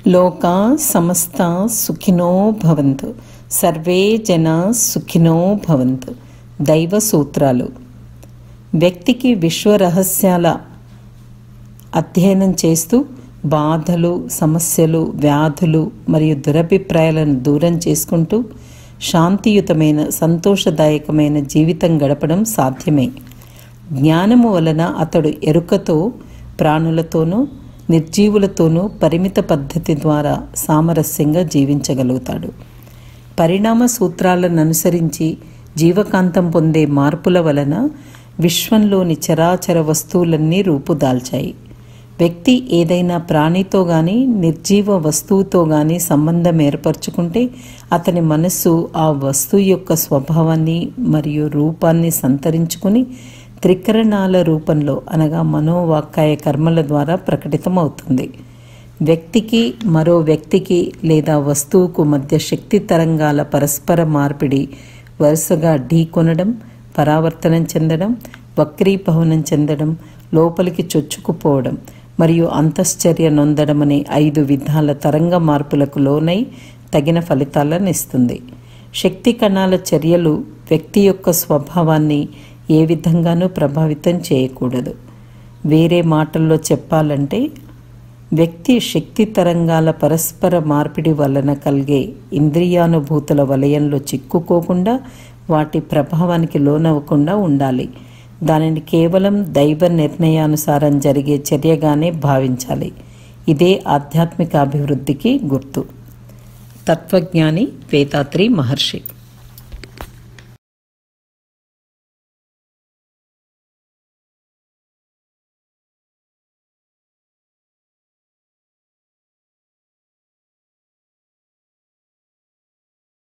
లోకా సమస్త సుఖినో భవంతు సర్వే జన సుఖినో భవంతు దైవ సూత్రాలు వ్యక్తికి విశ్వ రహస్యాల అధ్యయనం చేస్తూ బాధలు సమస్యలు వ్యాధులు మరియు దురభిప్రాయాలను దూరం చేసుకుంటూ శాంతియుతమైన సంతోషదాయకమైన జీవితం గడపడం సాధ్యమే జ్ఞానము వలన అతడు ఎరుకతో ప్రాణులతోనూ నిర్జీవులతోనూ పరిమిత పద్ధతి ద్వారా సామరస్యంగా జీవించగలుగుతాడు పరిణామ సూత్రాలను అనుసరించి జీవకాంతం పొందే మార్పుల వలన విశ్వంలోని చరాచర వస్తువులన్నీ రూపుదాల్చాయి వ్యక్తి ఏదైనా ప్రాణితో కానీ నిర్జీవ వస్తువుతో కానీ సంబంధం ఏర్పరచుకుంటే అతని మనస్సు ఆ వస్తువు యొక్క స్వభావాన్ని మరియు రూపాన్ని సంతరించుకుని త్రికరణాల రూపంలో అనగా మనోవాక్కాయ కర్మల ద్వారా ప్రకటితమవుతుంది వ్యక్తికి మరో వ్యక్తికి లేదా వస్తువుకు మధ్య శక్తి తరంగాల పరస్పర మార్పిడి వరుసగా ఢీకొనడం పరావర్తనం చెందడం వక్రీభవనం చెందడం లోపలికి చొచ్చుకుపోవడం మరియు అంతశ్చర్య నొందడం అనే ఐదు విధాల తరంగ మార్పులకు లోనై తగిన ఫలితాలను ఇస్తుంది శక్తి కణాల చర్యలు వ్యక్తి యొక్క స్వభావాన్ని ఏ విధంగానూ ప్రభావితం చేయకూడదు వేరే మాటల్లో చెప్పాలంటే వ్యక్తి శక్తి తరంగాల పరస్పర మార్పిడి వలన కలిగే ఇంద్రియానుభూతుల వలయంలో చిక్కుకోకుండా వాటి ప్రభావానికి లోనవ్వకుండా ఉండాలి దానిని కేవలం దైవ నిర్ణయానుసారం జరిగే చర్యగానే భావించాలి ఇదే ఆధ్యాత్మిక అభివృద్ధికి గుర్తు తత్వజ్ఞాని వేదాత్రి మహర్షి